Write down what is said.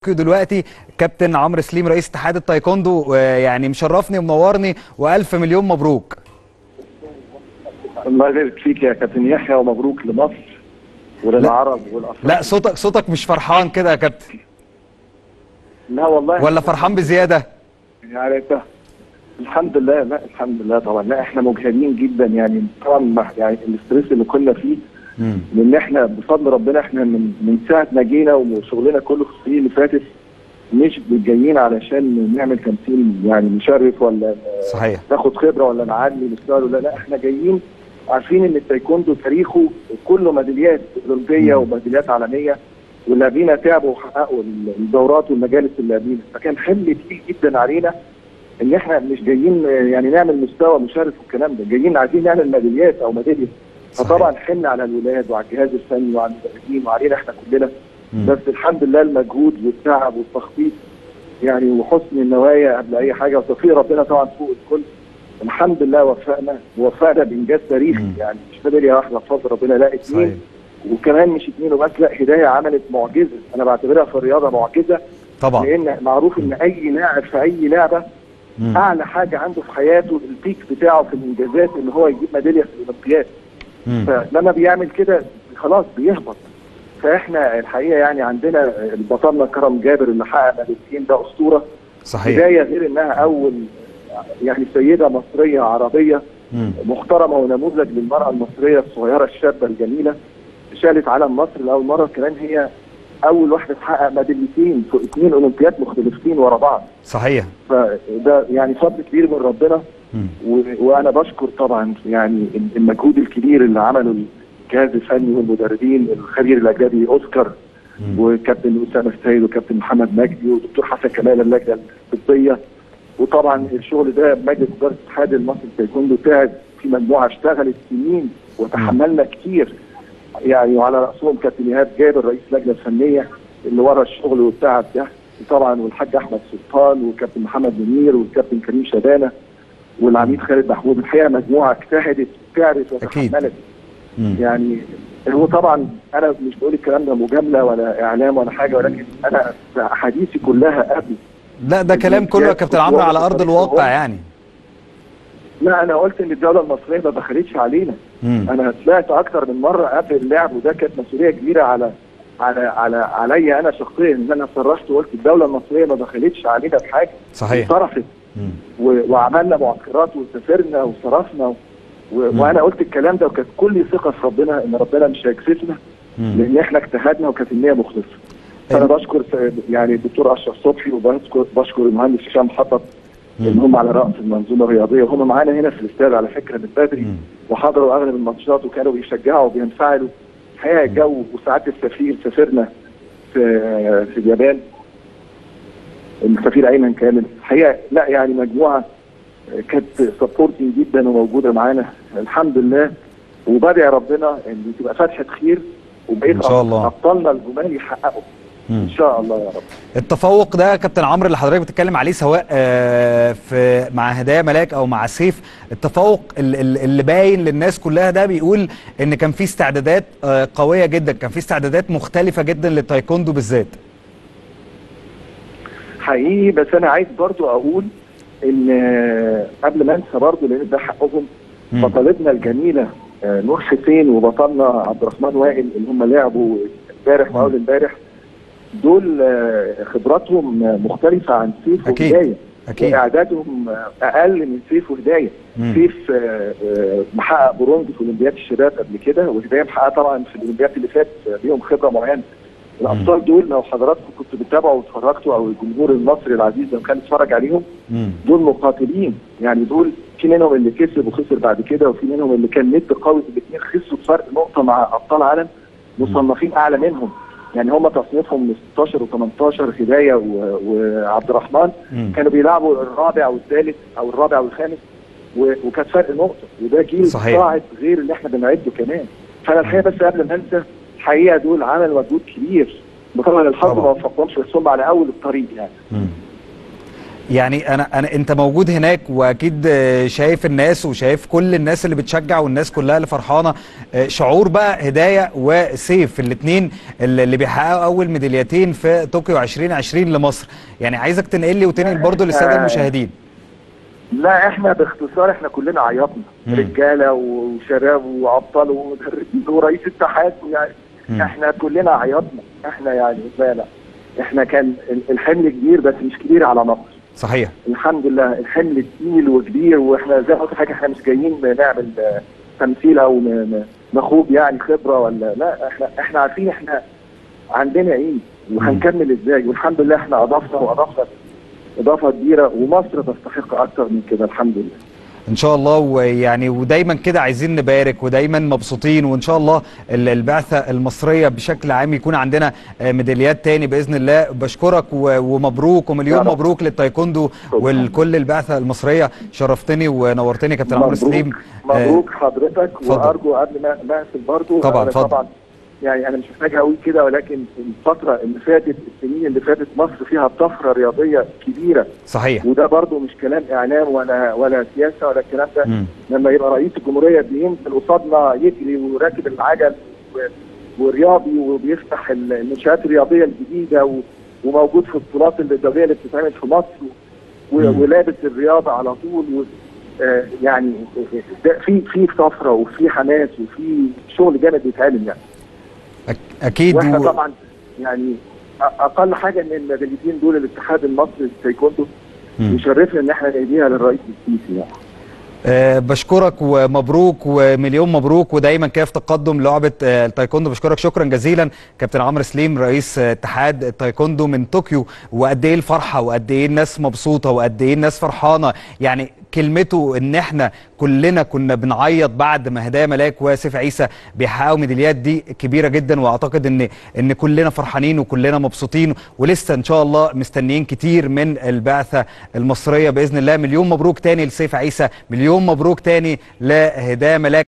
دلوقتي كابتن عمرو سليم رئيس اتحاد التايكوندو يعني مشرفني ومنورني والف مليون مبروك الله يبارك فيك يا كابتن يحيى ومبروك لمصر وللعرب والافراد لا صوتك صوتك مش فرحان كده يا كابتن لا والله ولا فرحان بزياده يعني انت الحمد لله لا الحمد لله طبعا لا احنا مجهدين جدا يعني طبعا يعني الاستريس اللي كنا فيه مم. لان احنا بفضل ربنا احنا من من ساعه ما جينا وشغلنا كله في السنين اللي فاتت مش جايين علشان نعمل تمثيل يعني مشرف ولا صحيح ناخد خبره ولا نعلي مستوى ولا لا احنا جايين عارفين ان التايكوندو تاريخه كله ميداليات اولمبيه مم. وميداليات عالميه واللاعبين تعبوا وحققوا الدورات والمجالس اللاعبين فكان حمل تقيل جدا علينا ان احنا مش جايين يعني نعمل مستوى مشرف والكلام ده جايين عايزين نعمل ميداليات او ميداليه صحيح. فطبعا حمل على الولاد وعلى الجهاز الفني وعلى المدربين وعلينا احنا كلنا مم. بس الحمد لله المجهود والتعب والتخطيط يعني وحسن النوايا قبل اي حاجه وتوفيق ربنا طبعا فوق الكل الحمد لله وفقنا ووفقنا بانجاز تاريخي مم. يعني مش ميداليه واحده بفضل ربنا لا صحيح اثنين وكمان مش اثنين وبس لا هدايه عملت معجزه انا بعتبرها في الرياضه معجزه طبعا لان معروف ان اي لاعب في اي لعبه مم. اعلى حاجه عنده في حياته البيك بتاعه في الانجازات ان هو يجيب ميداليه في الاولمبياد مم. فلما بيعمل كده خلاص بيهبط فاحنا الحقيقه يعني عندنا بطلنا كرم جابر اللي حقق ميداليتين ده اسطوره صحيح بدايه غير انها اول يعني سيده مصريه عربيه مم. محترمه ونموذج للمراه المصريه الصغيره الشابه الجميله شالت علم مصر لاول مره كمان هي اول واحده تحقق ميداليتين في اثنين اولمبياد مختلفتين ورا بعض صحيح فده يعني فضل كبير من ربنا مم. و- وانا بشكر طبعا يعني المجهود الكبير اللي عمله الجهاز الفني والمدربين الخبير الاجنبي اوسكار مم. وكابتن اسامه السيد وكابتن محمد مجدي ودكتور حسن كمال اللجنه الطبيه وطبعا الشغل ده مجلس اداره الاتحاد المصري للتايكوندو تعب في مجموعه اشتغلت سنين وتحملنا كتير يعني وعلى راسهم كابتن ايهاب جابر رئيس اللجنه الفنيه اللي ورا الشغل والتعب ده وطبعا والحاج احمد سلطان وكابتن محمد منير والكابتن كريم شبانه والعميد خالد محمود الحقيقه مجموعه اجتهدت تعبت أكيد. وتحملت مم. يعني هو طبعا انا مش بقول الكلام ده مجامله ولا اعلام ولا حاجه ولكن انا احاديثي كلها قبل لا ده كلام كله يا كابتن عمرو على ارض الواقع يعني لا انا قلت ان الدوله المصريه ما دخلتش علينا مم. انا طلعت اكتر من مره قبل اللعب وده كانت مسؤوليه كبيره على على على عليا انا شخصيا ان انا صرحت وقلت الدوله المصريه ما دخلتش علينا بحاجه صحيح صرفت مم. و- وعملنا معسكرات وسافرنا وصرفنا و... مم. وانا قلت الكلام ده وكانت كل ثقه في ربنا ان ربنا مش هيكسفنا مم. لان احنا اجتهدنا وكانت النيه مخلصه فانا بشكر س- يعني الدكتور اشرف صبحي وبشكر بشكر المهندس هشام حطب اللي هم على راس المنظومه الرياضيه وهم معانا هنا في الاستاد على فكره من بدري مم. وحضروا اغلب الماتشات وكانوا بيشجعوا وبينفعلوا الحقيقه الجو وساعات السفير سافرنا في في اليابان السفير ايمن كامل الحقيقه لا يعني مجموعه كانت سبورتنج جدا وموجوده معانا الحمد لله وبدعي ربنا ان تبقى فتحه خير وبقيت إن شاء الله. ابطالنا الجمال يحققوا مم. ان شاء الله يا رب التفوق ده يا كابتن عمرو اللي حضرتك بتتكلم عليه سواء آه، في مع هدايا ملاك او مع سيف التفوق ال- ال- اللي باين للناس كلها ده بيقول ان كان في استعدادات آه، قويه جدا كان في استعدادات مختلفه جدا للتايكوندو بالذات حقيقي بس انا عايز برضو اقول ان آه، قبل ما انسى برضو لان ده حقهم مم. بطلتنا الجميله آه، نور حسين وبطلنا عبد الرحمن وائل اللي هم لعبوا امبارح واول امبارح دول آه، خبراتهم آه، مختلفه عن سيف أكيد. وهدايه اكيد واعدادهم آه، اقل من سيف وهدايه مم. سيف آه، آه، محقق برونز في اولمبياد الشباب قبل كده وهدايه محقق طبعا في الاولمبياد اللي فات آه، ليهم خبره معينه الابطال دول لو حضراتكم كنتوا بتتابعوا واتفرجتوا او الجمهور المصري العزيز لو كان اتفرج عليهم مم. دول مقاتلين يعني دول في منهم اللي كسب وخسر بعد كده وفي منهم اللي كان ند قوي الاثنين خسروا بفرق نقطه مع ابطال عالم مصنفين اعلى منهم يعني هم تصنيفهم من 16 و18 هدايه و- وعبد الرحمن مم. كانوا بيلعبوا الرابع والثالث او الرابع والخامس و- وكانت فرق نقطه وده جيل صحيح. صاعد غير اللي احنا بنعده كمان فانا الحقيقه بس قبل ما انسى الحقيقه دول عملوا مجهود كبير وطبعا الحظ طبعا. ما وفقهمش بس هم على اول الطريق يعني مم. يعني انا انا انت موجود هناك واكيد آه، شايف الناس وشايف كل الناس اللي بتشجع والناس كلها اللي فرحانه آه، شعور بقى هدايه وسيف الاثنين اللي اللي بيحققوا اول ميداليتين في طوكيو 2020 لمصر يعني عايزك تنقل لي وتنقل برضه للساده آه، المشاهدين لا احنا باختصار احنا كلنا عيطنا مم. رجاله وشباب وابطال ومدربين ورئيس اتحاد يعني مم. احنا كلنا عيطنا احنا يعني لا لا احنا كان ال- الحمل كبير بس مش كبير على مصر صحيح الحمد لله الحمل تقيل وكبير واحنا زي ما قلت لحضرتك احنا مش جايين نعمل آه، تمثيل او ن- ن- نخوض يعني خبره ولا لا احنا احنا عارفين احنا عندنا ايه وهنكمل ازاي والحمد لله احنا اضفنا واضفنا اضافه كبيره ومصر تستحق اكتر من كده الحمد لله ان شاء الله ويعني ودايما كده عايزين نبارك ودايما مبسوطين وان شاء الله ال- البعثه المصريه بشكل عام يكون عندنا آه، ميداليات تاني باذن الله بشكرك و- ومبروك يا ومليون رب. مبروك للتايكوندو ولكل البعثه المصريه شرفتني ونورتني يا كابتن عمرو سليم آه، مبروك حضرتك اتفضل. وارجو قبل ما ما اقفل برضه طبعاً، أنا اتفضل. طبعا يعني انا مش محتاج اقول كده ولكن الفتره اللي فاتت السنين اللي فاتت مصر فيها طفره رياضيه كبيره صحيح وده برضه مش كلام اعلام ولا ولا سياسه ولا الكلام ده مم. لما يبقى رئيس الجمهوريه بينزل قصادنا يجري وراكب العجل و- ورياضي وبيفتح ال- المنشات الرياضيه الجديده و- وموجود في البطولات الدوليه اللي بتتعمل في مصر و- مم. ولابس الرياضه على طول و آه، يعني ده في في طفره وفي حماس وفي شغل جامد بيتعمل يعني أك- اكيد واحنا و... طبعا يعني أ- اقل حاجه ان الميداليتين دول الاتحاد المصري للتايكوندو مم. يشرفنا ان احنا نديها للرئيس السيسي يعني آه، بشكرك ومبروك ومليون مبروك ودايما كده في تقدم لعبه آه، التايكوندو بشكرك شكرا جزيلا كابتن عمرو سليم رئيس آه، اتحاد التايكوندو من طوكيو وقد ايه الفرحه وقد ايه الناس مبسوطه وقد ايه الناس فرحانه يعني كلمته ان احنا كلنا كنا بنعيط بعد ما هدايا ملاك وسيف عيسى بيحققوا ميداليات دي كبيره جدا واعتقد ان ان كلنا فرحانين وكلنا مبسوطين ولسه ان شاء الله مستنيين كتير من البعثه المصريه باذن الله مليون مبروك تاني لسيف عيسى مليون مبروك تاني لهدايا ملاك